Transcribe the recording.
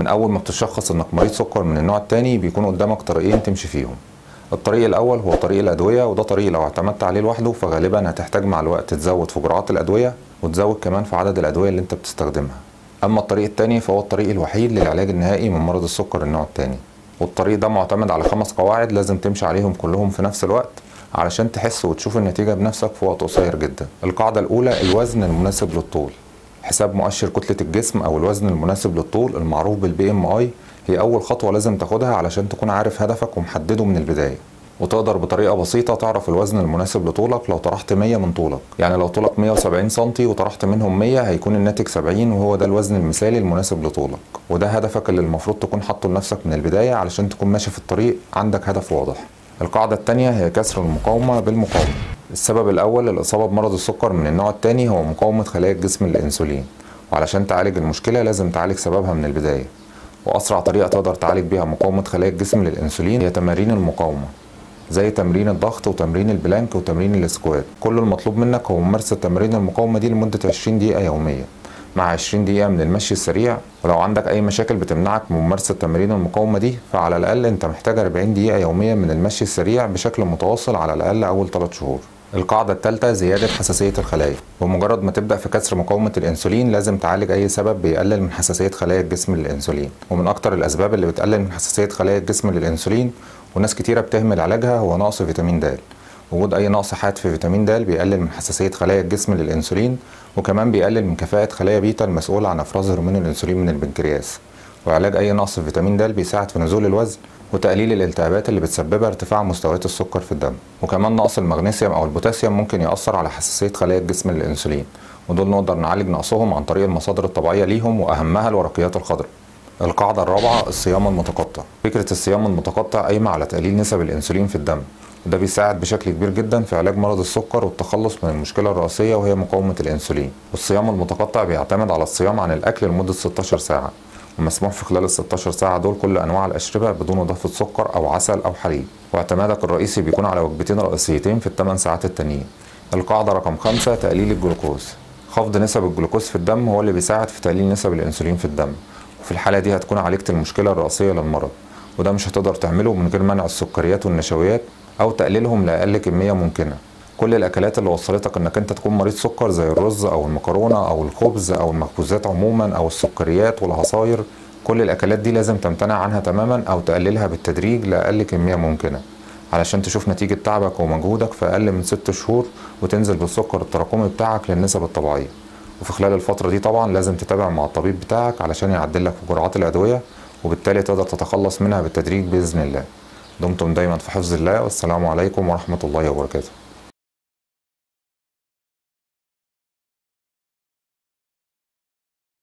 من اول ما بتشخص انك مريض سكر من النوع الثاني بيكون قدامك طريقين تمشي فيهم الطريق الاول هو طريق الادويه وده طريق لو اعتمدت عليه لوحده فغالبا هتحتاج مع الوقت تزود في جرعات الادويه وتزود كمان في عدد الادويه اللي انت بتستخدمها اما الطريق الثاني فهو الطريق الوحيد للعلاج النهائي من مرض السكر النوع الثاني والطريق ده معتمد على خمس قواعد لازم تمشي عليهم كلهم في نفس الوقت علشان تحس وتشوف النتيجة بنفسك في وقت قصير جدا القاعدة الأولى الوزن المناسب للطول حساب مؤشر كتلة الجسم أو الوزن المناسب للطول المعروف بالبي ام اي هي أول خطوة لازم تاخدها علشان تكون عارف هدفك ومحدده من البداية وتقدر بطريقة بسيطة تعرف الوزن المناسب لطولك لو طرحت 100 من طولك يعني لو طولك 170 سم وطرحت منهم 100 هيكون الناتج 70 وهو ده الوزن المثالي المناسب لطولك وده هدفك اللي المفروض تكون حاطه لنفسك من البداية علشان تكون ماشي في الطريق عندك هدف واضح القاعدة الثانية هي كسر المقاومة بالمقاومة السبب الأول للإصابة بمرض السكر من النوع الثاني هو مقاومة خلايا الجسم للأنسولين وعلشان تعالج المشكلة لازم تعالج سببها من البداية وأسرع طريقة تقدر تعالج بيها مقاومة خلايا الجسم للأنسولين هي تمارين المقاومة زي تمرين الضغط وتمرين البلانك وتمرين السكوات كل المطلوب منك هو ممارسة تمارين المقاومة دي لمدة 20 دقيقة يوميا مع 20 دقيقة من المشي السريع ولو عندك أي مشاكل بتمنعك من ممارسة تمارين المقاومة دي فعلى الأقل أنت محتاج 40 دقيقة يوميا من المشي السريع بشكل متواصل على الأقل أول 3 شهور القاعدة الثالثة زيادة حساسية الخلايا بمجرد ما تبدأ في كسر مقاومة الأنسولين لازم تعالج أي سبب بيقلل من حساسية خلايا الجسم للأنسولين ومن أكتر الأسباب اللي بتقلل من حساسية خلايا الجسم للأنسولين وناس كتيرة بتهمل علاجها هو نقص فيتامين د وجود أي نقص حاد في فيتامين د بيقلل من حساسية خلايا الجسم للأنسولين وكمان بيقلل من كفاءة خلايا بيتا المسؤولة عن إفراز هرمون الأنسولين من البنكرياس وعلاج أي نقص في فيتامين د بيساعد في نزول الوزن وتقليل الالتهابات اللي بتسببها ارتفاع مستويات السكر في الدم وكمان نقص المغنيسيوم أو البوتاسيوم ممكن يأثر على حساسية خلايا الجسم للأنسولين ودول نقدر نعالج نقصهم عن طريق المصادر الطبيعية ليهم وأهمها الورقيات الخضراء القاعدة الرابعة الصيام المتقطع فكرة الصيام المتقطع قايمة على تقليل نسب الأنسولين في الدم وده بيساعد بشكل كبير جدا في علاج مرض السكر والتخلص من المشكلة الرئيسية وهي مقاومة الأنسولين والصيام المتقطع بيعتمد على الصيام عن الأكل لمدة 16 ساعة ومسموح في خلال ال 16 ساعة دول كل أنواع الأشربة بدون إضافة سكر أو عسل أو حليب واعتمادك الرئيسي بيكون على وجبتين رئيسيتين في الثمان ساعات التانيين القاعدة رقم خمسة تقليل الجلوكوز خفض نسب الجلوكوز في الدم هو اللي بيساعد في تقليل نسب الأنسولين في الدم وفي الحالة دي هتكون عالجت المشكلة الرئيسية للمرض وده مش هتقدر تعمله من غير منع السكريات والنشويات أو تقليلهم لأقل كمية ممكنة كل الأكلات اللي وصلتك إنك أنت تكون مريض سكر زي الرز أو المكرونة أو الخبز أو المخبوزات عموما أو السكريات والعصاير كل الأكلات دي لازم تمتنع عنها تماما أو تقللها بالتدريج لأقل كمية ممكنة علشان تشوف نتيجة تعبك ومجهودك في أقل من ست شهور وتنزل بالسكر التراكمي بتاعك للنسب الطبيعية وفي خلال الفترة دي طبعا لازم تتابع مع الطبيب بتاعك علشان يعدلك في جرعات الأدوية وبالتالي تقدر تتخلص منها بالتدريج بإذن الله دمتم دايما في حفظ الله والسلام عليكم ورحمة الله وبركاته